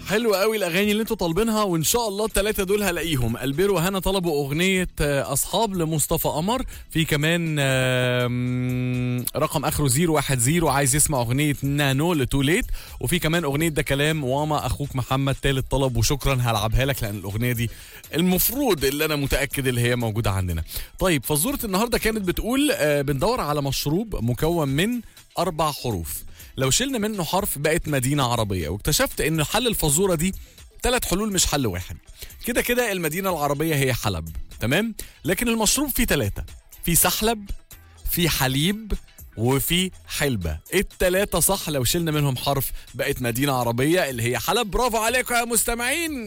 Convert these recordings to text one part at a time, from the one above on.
حلو قوي الاغاني اللي انتوا طالبينها وان شاء الله الثلاثه دول هلاقيهم البير وهنا طلبوا اغنيه آه، اصحاب لمصطفى قمر في كمان آم، رقم اخره 010 عايز يسمع اغنيه نانو لتوليت وفي كمان اغنيه ده كلام واما اخوك محمد تالت طلب وشكرا هلعبها لك لان الاغنيه دي المفروض اللي انا متاكد اللي هي موجوده عندنا طيب فزوره النهارده كانت بتقول آه، بندور على مشروب مكون من اربع حروف لو شلنا منه حرف بقت مدينة عربية واكتشفت ان حل الفزورة دي ثلاث حلول مش حل واحد كده كده المدينة العربية هي حلب تمام لكن المشروب فيه ثلاثة في سحلب في حليب وفي حلبة التلاتة صح لو شلنا منهم حرف بقت مدينة عربية اللي هي حلب برافو عليكم يا مستمعين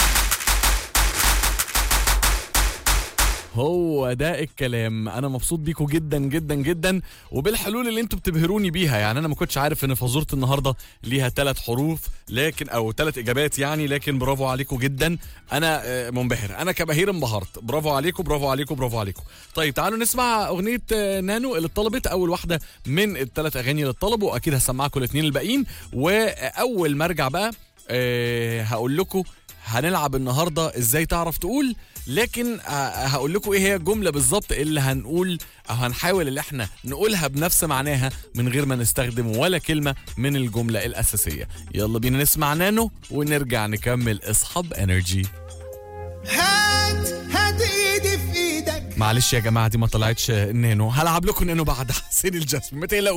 هو ده الكلام انا مبسوط بيكم جدا جدا جدا وبالحلول اللي انتوا بتبهروني بيها يعني انا ما كنتش عارف ان فزوره النهارده ليها ثلاث حروف لكن او ثلاث اجابات يعني لكن برافو عليكم جدا انا آه، منبهر انا كبهير انبهرت برافو عليكم برافو عليكم برافو عليكم طيب تعالوا نسمع اغنيه آه، نانو اللي اتطلبت اول واحده من الثلاث اغاني اللي اتطلبوا واكيد هسمعكم الاثنين الباقيين واول ما ارجع بقى آه، هقول لكم هنلعب النهارده ازاي تعرف تقول لكن آه، هقول لكم ايه هي الجمله بالظبط اللي هنقول او هنحاول اللي احنا نقولها بنفس معناها من غير ما نستخدم ولا كلمه من الجمله الاساسيه يلا بينا نسمع نانو ونرجع نكمل اصحاب انرجي هات هات ايدي في ايدك معلش يا جماعه دي ما طلعتش نانو هلعب لكم نانو بعد حسين الجسم ما تقلقوش